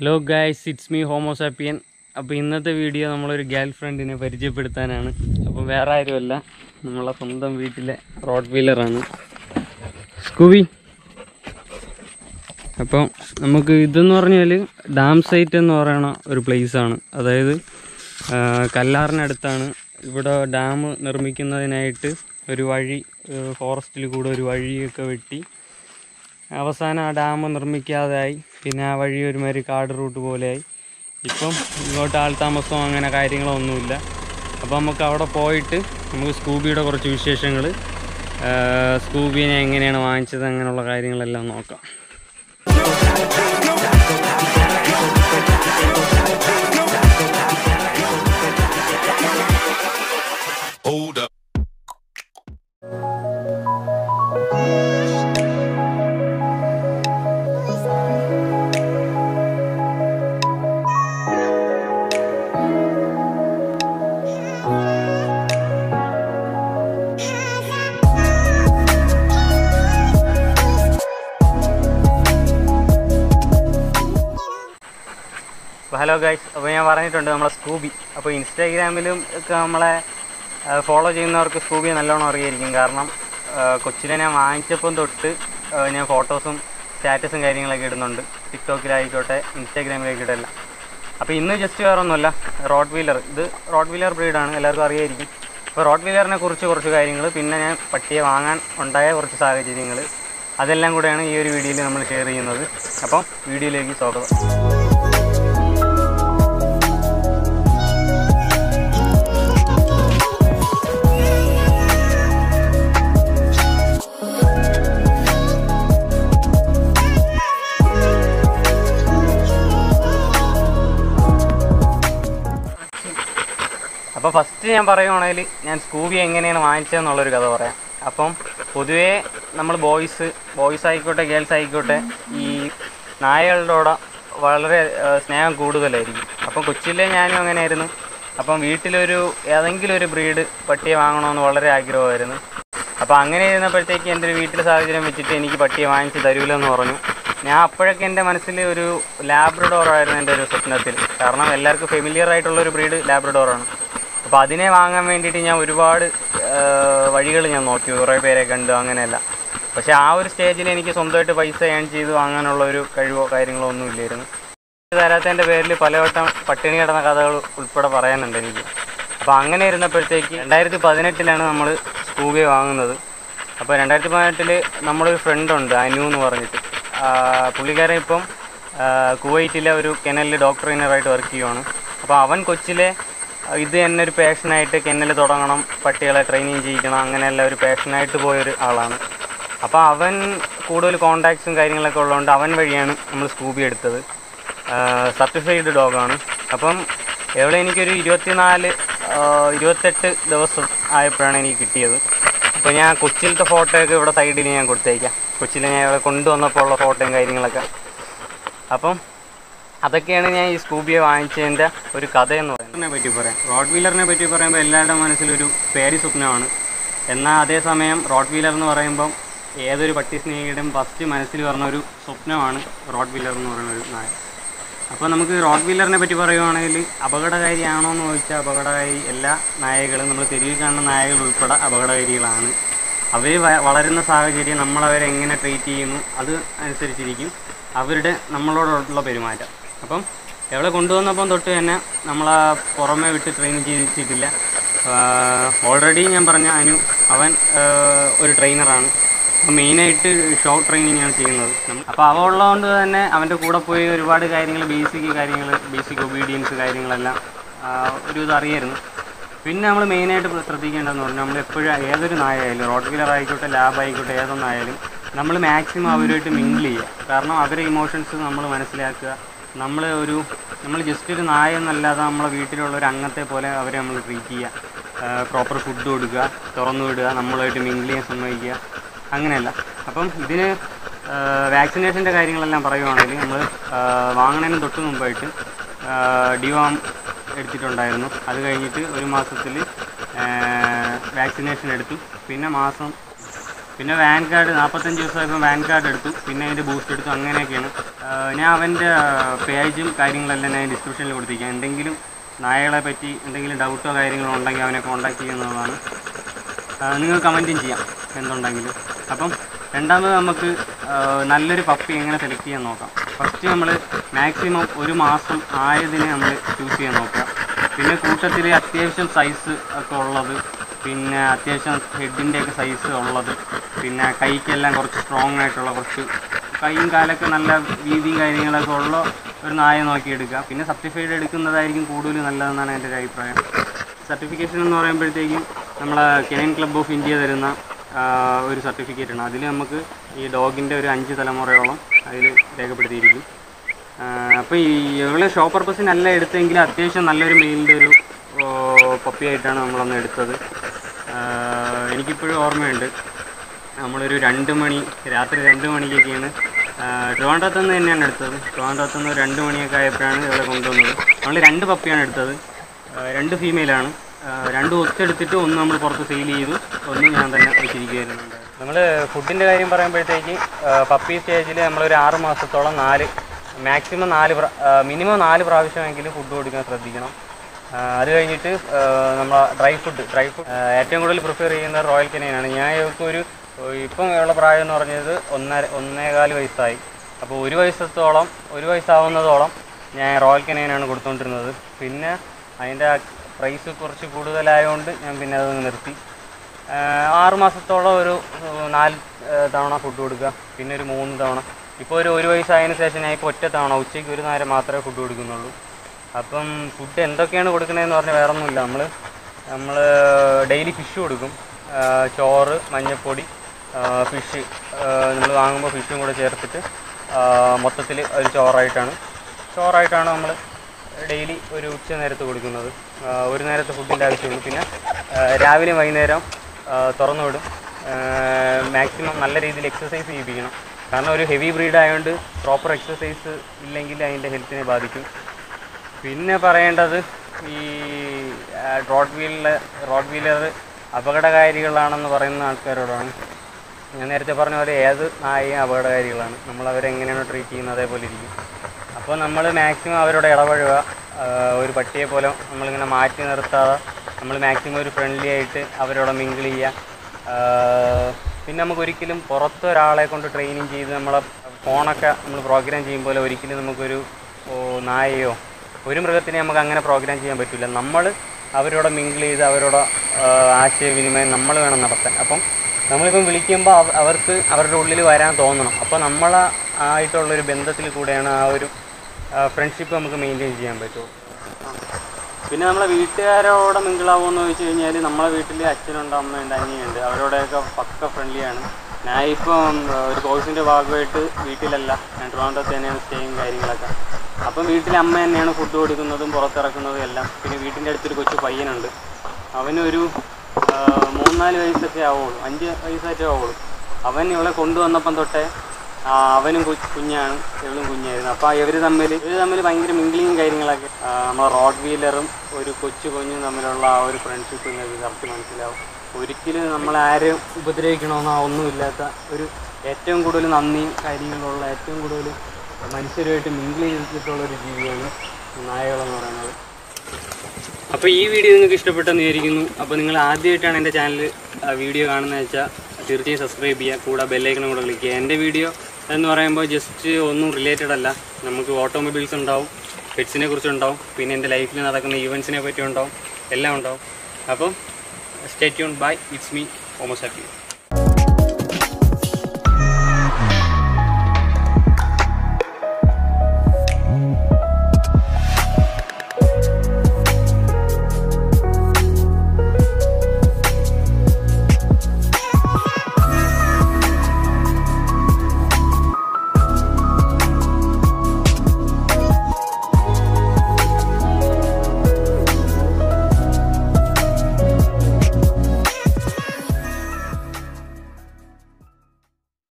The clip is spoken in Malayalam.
Hello guys it's me homo sapien അപ്പോൾ ഇന്നത്തെ വീഡിയോ നമ്മളൊരു ഗേൾ ഫ്രണ്ടിനെ പരിചയപ്പെടുത്താനാണ് അപ്പോൾ വേറെ ആരുമല്ല നമ്മളെ സ്വന്തം വീട്ടിലെ റോഡ് വീലറാണ് സ്കൂബി അപ്പോൾ നമുക്ക് ഇതെന്ന് പറഞ്ഞാൽ ഡാം സൈറ്റ് എന്ന് പറയുന്ന ഒരു പ്ലേസാണ് അതായത് ആ, കല്ലാറിനടുത്താണ് ഇവിടെ ഡാം നിർമ്മിക്കുന്നതിനായിട്ട് ഒരു വഴി ഫോറസ്റ്റിൽ കൂടെ ഒരു വഴിയൊക്കെ വെട്ടി അവസാനം ആ ഡാം നിർമ്മിക്കാതായി പിന്നെ ആ വഴി ഒരുമാതിരി കാട് റൂട്ട് പോലെയായി ഇപ്പം ഇങ്ങോട്ട് ആൾ താമസമോ അങ്ങനെ കാര്യങ്ങളോ ഒന്നുമില്ല അപ്പോൾ നമുക്ക് അവിടെ പോയിട്ട് നമുക്ക് സ്കൂബിയുടെ കുറച്ച് വിശേഷങ്ങൾ സ്കൂബീനെ എങ്ങനെയാണ് വാങ്ങിച്ചത് അങ്ങനെയുള്ള കാര്യങ്ങളെല്ലാം നോക്കാം Hold up. ഹലോ ഗൈസ് അപ്പോൾ ഞാൻ പറഞ്ഞിട്ടുണ്ട് നമ്മളെ സ്കൂബി അപ്പോൾ ഇൻസ്റ്റാഗ്രാമിലും ഒക്കെ നമ്മളെ ഫോളോ ചെയ്യുന്നവർക്ക് സ്കൂബിയെ നല്ലോണം അറിയായിരിക്കും കാരണം ആ, കൊച്ചിലെ ഞാൻ വാങ്ങിച്ചപ്പം തൊട്ട് ആ, ഞാൻ ഫോട്ടോസും സ്റ്റാറ്റസും കാര്യങ്ങളൊക്കെ ഇടുന്നുണ്ട് ടിക്ടോക്കിലായിക്കോട്ടെ ഇൻസ്റ്റാഗ്രാമിലായിക്കോട്ടെ എല്ലാം അപ്പോൾ ഇന്ന് ജസ്റ്റ് വേറെ ഒന്നുമല്ല റോഡ് വീലർ ഇത് റോഡ് വീലർ ബ്രീഡാണ് എല്ലാവർക്കും അറിയായിരിക്കും അപ്പോൾ റോഡ് വീലറിനെ കുറിച്ച് കുറച്ച് കാര്യങ്ങൾ പിന്നെ ഞാൻ പട്ടിയെ വാങ്ങാൻ ഉണ്ടായ കുറച്ച് സാഹചര്യങ്ങൾ അതെല്ലാം കൂടെയാണ് ഈ ഒരു വീഡിയോയിൽ നമ്മൾ ഷെയർ ചെയ്യുന്നത് അപ്പം വീഡിയോയിലേക്ക് സ്വാഗതം അപ്പോൾ ഫസ്റ്റ് ഞാൻ പറയുവാണെങ്കിൽ ഞാൻ സ്കൂബി എങ്ങനെയാണ് വാങ്ങിച്ചതെന്നുള്ളൊരു കഥ പറയാം അപ്പം പൊതുവേ നമ്മൾ ബോയ്സ് ബോയ്സ് ആയിക്കോട്ടെ ഗേൾസ് ആയിക്കോട്ടെ ഈ നായകളുടെ വളരെ ആ, സ്നേഹം കൂടുതലായിരിക്കും അപ്പം കൊച്ചിയിലെ ഞാനും അങ്ങനെയായിരുന്നു അപ്പം വീട്ടിലൊരു ഏതെങ്കിലും ഒരു ബ്രീഡ് പട്ടിയെ വാങ്ങണമെന്ന് വളരെ ആഗ്രഹമായിരുന്നു അപ്പോൾ അങ്ങനെ ഇരുന്നപ്പോഴത്തേക്ക് എൻ്റെ ഒരു വീട്ടിലെ സാഹചര്യം വെച്ചിട്ട് എനിക്ക് പട്ടിയെ വാങ്ങിച്ച് തരൂലെന്ന് പറഞ്ഞു ഞാൻ അപ്പോഴൊക്കെ എൻ്റെ മനസ്സിൽ ഒരു ലാബ്രഡോർ ആയിരുന്നു എൻ്റെ ഒരു സ്വപ്നത്തിൽ കാരണം എല്ലാവർക്കും ഫെമിലിയർ ആയിട്ടുള്ള ഒരു ബ്രീഡ് ലാബ്രഡോറാണ് അപ്പോൾ അതിനെ വാങ്ങാൻ വേണ്ടിയിട്ട് ഞാൻ ഒരുപാട് വഴികൾ ഞാൻ നോക്കി കുറേ പേരെ കണ്ടു അങ്ങനെയല്ല പക്ഷേ ആ ഒരു സ്റ്റേജിൽ എനിക്ക് സ്വന്തമായിട്ട് പൈസ ഏൺ ചെയ്ത് വാങ്ങാനുള്ള ഒരു കഴിവോ കാര്യങ്ങളോ ഒന്നും ഇല്ലായിരുന്നു തരാത്തതിൻ്റെ പേരിൽ പലവട്ടം പട്ടിണി കിടന്ന കഥകൾ ഉൾപ്പെടെ പറയാനുണ്ട് എനിക്ക് അപ്പോൾ അങ്ങനെ ഇരുന്നപ്പോഴത്തേക്ക് രണ്ടായിരത്തി പതിനെട്ടിലാണ് നമ്മൾ സ്കൂബിയെ വാങ്ങുന്നത് അപ്പോൾ രണ്ടായിരത്തി പതിനെട്ടിൽ നമ്മളൊരു ഫ്രണ്ടുണ്ട് അനു എന്ന് പറഞ്ഞിട്ട് ആ, പുള്ളിക്കാരൻ ഇപ്പം ആ, കുവൈറ്റിലെ ഒരു കെനലിൽ ഡോക്ടർ ട്രെയിനറായിട്ട് വർക്ക് ചെയ്യുവാണ് അപ്പോൾ അവൻ കൊച്ചിലെ ആ, ഇത് തന്നെ ഒരു പാഷനായിട്ട് കെന്നൽ തുടങ്ങണം പട്ടികളെ ട്രെയിനിങ് ചെയ്യിക്കണം അങ്ങനെയുള്ള ഒരു പാഷനായിട്ട് പോയൊരു ആളാണ് അപ്പോൾ അവൻ കൂടുതൽ കോണ്ടാക്ട്സും കാര്യങ്ങളൊക്കെ ഉള്ളതുകൊണ്ട് അവൻ വഴിയാണ് നമ്മൾ സ്കൂബി എടുത്തത് സർട്ടിഫൈഡ് ഡോഗാണ് അപ്പം എവിടെ എനിക്കൊരു ഇരുപത്തിനാല് ആ, ഇരുപത്തെട്ട് ദിവസം ആയപ്പോഴാണ് എനിക്ക് കിട്ടിയത് അപ്പോൾ ഞാൻ കൊച്ചിയിലത്തെ ഫോട്ടോയൊക്കെ ഇവിടെ സൈഡിൽ ഞാൻ കൊടുത്തേക്കാം കൊച്ചിയിൽ ഞാൻ ഇവിടെ കൊണ്ടുവന്നപ്പോൾ ഉള്ള ഫോട്ടോയും കാര്യങ്ങളൊക്കെ അപ്പം അതൊക്കെയാണ് ഞാൻ ഈ സ്കൂബിയെ വാങ്ങിച്ചതിൻ്റെ ഒരു കഥയെന്ന് പറയുന്നത് പറ്റി പറയാം റോഡ് വീലറിനെ പറ്റി പറയുമ്പോൾ എല്ലാവരുടെ മനസ്സിലൊരു പേരി സ്വപ്നമാണ് എന്നാൽ അതേസമയം റോഡ് വീലർ എന്ന് പറയുമ്പം ഏതൊരു പട്ടി സ്നേഹിയുടെയും ഫസ്റ്റ് മനസ്സിൽ പറഞ്ഞ ഒരു സ്വപ്നമാണ് റോഡ് വീലർ എന്ന് പറയുന്ന ഒരു നായ അപ്പോൾ നമുക്ക് റോഡ് വീലറിനെ പറ്റി പറയുവാണെങ്കിൽ അപകടകാരിയാണോ എന്ന് ചോദിച്ചാൽ അപകടകാരി എല്ലാ നായകളും നമ്മൾ തെരുവിൽ കാണുന്ന നായകൾ ഉൾപ്പെടെ അപകടകാരികളാണ് അവർ വളരുന്ന സാഹചര്യം നമ്മളവരെ എങ്ങനെ ട്രീറ്റ് ചെയ്യുന്നു അത് അനുസരിച്ചിരിക്കും അവരുടെ നമ്മളോടുള്ള പെരുമാറ്റം അപ്പം എവിടെ കൊണ്ടുവന്നപ്പം തൊട്ട് തന്നെ നമ്മളെ പുറമെ വിട്ട് ട്രെയിൻ ചെയ്യിച്ചിട്ടില്ല ഓൾറെഡി ഞാൻ പറഞ്ഞ അനു അവൻ ആ, ഒരു ട്രെയിനറാണ് അപ്പോൾ മെയിനായിട്ട് ഷോർട്ട് ട്രെയിനിങ് ആണ് ചെയ്യുന്നത് അപ്പോൾ അവ ഉള്ളതുകൊണ്ട് തന്നെ അവൻ്റെ കൂടെ പോയി ഒരുപാട് കാര്യങ്ങൾ ബേസിക് കാര്യങ്ങൾ ബേസിക് ഒബീഡിയൻസ് കാര്യങ്ങളെല്ലാം ആ, ഒരു ഇത് അറിയായിരുന്നു പിന്നെ നമ്മൾ മെയിനായിട്ട് ശ്രദ്ധിക്കേണ്ടതെന്ന് പറഞ്ഞാൽ നമ്മൾ എപ്പോഴും ഏതൊരു നായായാലും റോഡ് വീലർ ആയിക്കോട്ടെ ലാബ് ആയിക്കോട്ടെ ഏതൊന്നായാലും നമ്മൾ മാക്സിമം അവരുമായിട്ട് മിങ്കിൾ ചെയ്യുക കാരണം അവരുടെ ഇമോഷൻസ് നമ്മൾ മനസ്സിലാക്കുക നമ്മൾ ഒരു നമ്മൾ ജസ്റ്റ് ഒരു നായ എന്നല്ലാതെ നമ്മളെ വീട്ടിലുള്ള ഒരു അംഗത്തെ പോലെ അവരെ നമ്മൾ ട്രീറ്റ് ചെയ്യുക പ്രോപ്പർ ഫുഡ് കൊടുക്കുക തുറന്നു വിടുക നമ്മളായിട്ട് മിങ്കിൾ ചെയ്യാൻ സമ്മതിക്കുക അങ്ങനെയല്ല അപ്പം ഇതിന് വാക്സിനേഷൻ്റെ കാര്യങ്ങളെല്ലാം പറയുവാണെങ്കിൽ നമ്മൾ വാങ്ങുന്നതിന് തൊട്ട് മുമ്പായിട്ട് ഡിവാം എടുത്തിട്ടുണ്ടായിരുന്നു അത് കഴിഞ്ഞിട്ട് ഒരു മാസത്തിൽ വാക്സിനേഷൻ എടുത്തു പിന്നെ മാസം പിന്നെ വാൻ കാർഡ് നാൽപ്പത്തഞ്ച് ദിവസമായപ്പോൾ വാൻ കാർഡ് എടുത്തു പിന്നെ അതിൻ്റെ ബൂസ്റ്റ് എടുത്തു അങ്ങനെയൊക്കെയാണ് ആ, ഞാൻ അവൻ്റെ പേജും കാര്യങ്ങളെല്ലാം ഞാൻ ഡിസ്ക്രിപ്ഷനിൽ കൊടുത്തിരിക്കാം എന്തെങ്കിലും നായകളെ പറ്റി എന്തെങ്കിലും ഡൗട്ടോ കാര്യങ്ങളോ ഉണ്ടെങ്കിൽ അവനെ കോൺടാക്ട് ചെയ്യുന്നതാണ് ആ, നിങ്ങൾ കമൻറ്റും ചെയ്യാം എന്തുണ്ടെങ്കിലും അപ്പം രണ്ടാമത് നമുക്ക് ആ, നല്ലൊരു പപ്പി എങ്ങനെ സെലക്ട് ചെയ്യാൻ നോക്കാം ഫസ്റ്റ് നമ്മൾ മാക്സിമം ഒരു മാസം ആയതിനെ നമ്മൾ ചൂസ് ചെയ്യാൻ നോക്കുക പിന്നെ കൂട്ടത്തിൽ അത്യാവശ്യം സൈസ് ഒക്കെ ഉള്ളത് പിന്നെ അത്യാവശ്യം ഹെഡിൻ്റെ ഒക്കെ സൈസ് ഉള്ളത് പിന്നെ കൈക്കെല്ലാം കുറച്ച് സ്ട്രോങ് ആയിട്ടുള്ള കുറച്ച് കൈയും കാലൊക്കെ നല്ല വീതിയും കാര്യങ്ങളൊക്കെ ഉള്ള ഒരു നായ നോക്കിയെടുക്കുക പിന്നെ സർട്ടിഫൈഡ് എടുക്കുന്നതായിരിക്കും കൂടുതൽ നല്ലതെന്നാണ് എൻ്റെ ഒരു അഭിപ്രായം സർട്ടിഫിക്കേഷൻ എന്ന് പറയുമ്പോഴത്തേക്കും നമ്മളെ കെനൻ ക്ലബ് ഓഫ് ഇന്ത്യ തരുന്ന ആ, ഒരു സർട്ടിഫിക്കറ്റ് ആണ് അതിൽ നമുക്ക് ഈ ഡോഗിൻ്റെ ഒരു അഞ്ച് തലമുറയോളം അതിൽ രേഖപ്പെടുത്തിയിരിക്കും അപ്പോൾ ഈ ഇവളെ ഷോ പർപ്പസിനല്ല എടുത്തെങ്കിൽ അത്യാവശ്യം നല്ലൊരു മെയിലിൻ്റെ ഒരു പപ്പിയായിട്ടാണ് നമ്മളന്ന് എടുത്തത് ആ, എനിക്കിപ്പോഴും ഓർമ്മയുണ്ട് നമ്മളൊരു രണ്ട് മണി രാത്രി രണ്ട് മണിക്കൊക്കെയാണ് ട്രിവാൻഡ്രത്ത് നിന്ന് തന്നെയാണ് എടുത്തത് ട്രിവാൻഡ്രത്ത് നിന്ന് രണ്ട് മണിയൊക്കെ ആയപ്പോഴാണ് ഇവിടെ കൊണ്ടുവന്നത് നമ്മൾ രണ്ട് പപ്പിയാണ് എടുത്തത് ആ, രണ്ട് ഫീമെയിലാണ് രണ്ട് ഒത്തെടുത്തിട്ട് ഒന്ന് നമ്മൾ പുറത്ത് സെയിൽ ചെയ്തു ഒന്ന് ഞാൻ തന്നെ വെച്ചിരിക്കുകയായിരുന്നു നമ്മൾ ഫുഡിൻ്റെ കാര്യം പറയുമ്പോഴത്തേക്ക് പപ്പി സ്റ്റേജിൽ നമ്മളൊരു ആറ് മാസത്തോളം നാല് മാക്സിമം നാല് മിനിമം നാല് പ്രാവശ്യമെങ്കിലും ഫുഡ് കൊടുക്കാൻ ശ്രദ്ധിക്കണം ആ, അത് കഴിഞ്ഞിട്ട് നമ്മൾ ഡ്രൈ ഫുഡ് ഡ്രൈ ഫുഡ് ഏറ്റവും കൂടുതൽ പ്രിഫർ ചെയ്യുന്നത് റോയൽ കെനൈനാണ് ഞാൻ ഇവർക്ക് ഒരു ഇപ്പം ഉള്ള പ്രായം എന്ന് പറഞ്ഞത് ഒന്നര ഒന്നേകാല് വയസ്സായി അപ്പോൾ ഒരു വയസ്സത്തോളം ഒരു വയസ്സാവുന്നതോളം ഞാൻ റോയൽ കെനൈനാണ് കൊടുത്തുകൊണ്ടിരുന്നത് പിന്നെ അതിൻ്റെ പ്രൈസ് കുറച്ച് കൂടുതലായതുകൊണ്ട് ഞാൻ പിന്നെ അത് നിർത്തി ആഹ് ആറ് മാസത്തോളം ഒരു ഏഹ് നാല് ഏഹ് തവണ ഫുഡ് കൊടുക്കുക പിന്നെ ഒരു മൂന്ന് തവണ ഇപ്പോൾ ഒരു ഒരു വയസ്സായതിനു ശേഷം ഞാൻ ഇപ്പോൾ ഒറ്റ തവണ ഉച്ചയ്ക്ക് ഒരു നേരം മാത്രമേ ഫുഡ് കൊടുക്കുന്നുള്ളൂ അപ്പം ഫുഡ് എന്തൊക്കെയാണ് കൊടുക്കണതെന്ന് പറഞ്ഞാൽ വേറെ ഒന്നുമില്ല നമ്മൾ നമ്മൾ ഡെയിലി ഫിഷ് കൊടുക്കും ആഹ് ചോറ് മഞ്ഞൾപ്പൊടി ഫിഷ് നമ്മൾ വാങ്ങുമ്പോൾ ഫിഷും കൂടെ ചേർത്തിട്ട് മൊത്തത്തിൽ ഒരു ചോറായിട്ടാണ് ചോറായിട്ടാണ് നമ്മൾ ഡെയിലി ഒരു ഉച്ച നേരത്ത് കൊടുക്കുന്നത് ആ, ഒരു നേരത്തെ ഫുഡിൻ്റെ ആവശ്യമുള്ളൂ പിന്നെ ആ, രാവിലെയും വൈകുന്നേരം ആ, തുറന്നു വിടും മാക്സിമം നല്ല രീതിയിൽ എക്സസൈസ് ചെയ്യിപ്പിക്കണം കാരണം ഒരു ഹെവി ബ്രീഡ് ആയതുകൊണ്ട് പ്രോപ്പർ എക്സസൈസ് ഇല്ലെങ്കിൽ അതിൻ്റെ ഹെൽത്തിനെ ബാധിക്കും പിന്നെ പറയേണ്ടത് ഈ റോഡ് വീലിൽ റോഡ് വീലർ അപകടകാരികളാണെന്ന് പറയുന്ന ആൾക്കാരോടാണ് ഞാൻ നേരത്തെ പറഞ്ഞ പോലെ ഏത് നായയും അപകടകാരികളാണ് നമ്മൾ അവരെ എങ്ങനെയാണ് ട്രീറ്റ് ചെയ്യുന്നത് അതേപോലെ ഇരിക്കും അപ്പോൾ നമ്മൾ മാക്സിമം അവരോട് ഇടപഴകുക ആ, ഒരു പട്ടിയെ പോലെ നമ്മളിങ്ങനെ മാറ്റി നിർത്താതെ നമ്മൾ മാക്സിമം ഒരു ഫ്രണ്ട്ലി ആയിട്ട് അവരോട് മിങ്കിൾ ചെയ്യുക ആ, പിന്നെ നമുക്ക് ഒരിക്കലും പുറത്ത് ഒരാളെ കൊണ്ട് ട്രെയിനിങ് ചെയ്ത് നമ്മളെ ഫോണൊക്കെ നമ്മൾ പ്രോഗ്രാം ചെയ്യുമ്പോൾ ഒരിക്കലും നമുക്കൊരു ഓ, നായയോ ഒരു മൃഗത്തിനെ നമുക്ക് അങ്ങനെ പ്രോഗ്രാം ചെയ്യാൻ പറ്റില്ല നമ്മൾ അവരോട് മിങ്കിൾ ചെയ്ത് അവരോട് ആ, ആശയവിനിമയം നമ്മൾ വേണം നടത്താൻ അപ്പം നമ്മളിപ്പം വിളിക്കുമ്പോൾ അവ- അവർക്ക് അവരുടെ ഉള്ളിൽ വരാൻ തോന്നണം അപ്പോൾ നമ്മൾ ആയിട്ടുള്ളൊരു ബന്ധത്തിൽ കൂടെയാണ് ആ ഒരു ഫ്രണ്ട്ഷിപ്പ് നമുക്ക് മെയിൻറ്റെയിൻ ചെയ്യാൻ പറ്റുള്ളൂ പിന്നെ നമ്മളെ വീട്ടുകാരോട് മിങ്കിളാവുമെന്ന് ചോദിച്ചു കഴിഞ്ഞാൽ നമ്മളെ വീട്ടിൽ അച്ഛനുണ്ട് അമ്മയുണ്ട് അനിയുണ്ട് അവരോടൊക്കെ പക്ക ഫ്രണ്ട്ലിയാണ് ഞാൻ ഇപ്പം ഒരു കോഴ്സിൻ്റെ ഭാഗമായിട്ട് വീട്ടിലല്ല ഞാൻ ട്രിവാൻഡ്രത്ത് തന്നെയാണ് സ്റ്റേയും കാര്യങ്ങളൊക്കെ അപ്പം വീട്ടിൽ അമ്മ തന്നെയാണ് ഫുഡ് കൊടുക്കുന്നതും പുറത്തിറക്കുന്നതും എല്ലാം പിന്നെ വീട്ടിൻ്റെ അടുത്തൊരു കൊച്ചു പയ്യനുണ്ട് അവനൊരു ആ, മൂന്നാല് വയസ്സൊക്കെ ആവുള്ളൂ അഞ്ച് വയസ്സൊക്കെ ആവുള്ളൂ അവൻ ഇവളെ കൊണ്ടുവന്നപ്പം തൊട്ടേ ആ, അവനും കു- കുഞ്ഞാണ് ഇവളും കുഞ്ഞായിരുന്നു അപ്പോൾ ഇവർ തമ്മിൽ ഇവർ തമ്മിൽ ഭയങ്കര മിംഗ്ലിങ് കാര്യങ്ങളൊക്കെ ആ, നമ്മളെ റോഡ് വീലറും ഒരു കൊച്ചു കുഞ്ഞും തമ്മിലുള്ള ആ ഒരു ഫ്രണ്ട്ഷിപ്പ് നിങ്ങൾക്ക് കറക്റ്റ് മനസ്സിലാവും ഒരിക്കലും നമ്മളെ ആരെയും ഉപദ്രവിക്കണമെന്നോ ഒന്നുമില്ലാത്ത ഒരു ഏറ്റവും കൂടുതൽ നന്ദിയും കാര്യങ്ങളുള്ള ഏറ്റവും കൂടുതൽ മനുഷ്യരുമായിട്ട് മിങ്കിൾ ചെയ്തിട്ടുള്ള ഒരു ജീവിയാണ് നായകളെന്ന് പറയുന്നത് അപ്പോൾ ഈ വീഡിയോ നിങ്ങൾക്ക് ഇഷ്ടപ്പെട്ടെന്ന് വിചാരിക്കുന്നു അപ്പോൾ നിങ്ങൾ ആദ്യമായിട്ടാണ് എൻ്റെ ചാനൽ വീഡിയോ കാണുന്നത് വെച്ചാൽ തീർച്ചയായും സബ്സ്ക്രൈബ് ചെയ്യുക കൂടെ ബെല്ലൈക്കനും കൂടെ ക്ലിക്ക് ചെയ്യുക എൻ്റെ വീഡിയോ എന്ന് പറയുമ്പോൾ ജസ്റ്റ് ഒന്നും റിലേറ്റഡ് അല്ല നമുക്ക് ഓട്ടോമൊബൈൽസ് ഉണ്ടാവും പെറ്റ്സിനെ കുറിച്ചുണ്ടാവും പിന്നെ എൻ്റെ ലൈഫിൽ നടക്കുന്ന ഈവൻസിനെ പറ്റി ഉണ്ടാവും എല്ലാം ഉണ്ടാവും അപ്പം stay tune bye it's me ഹോമോസാക്കി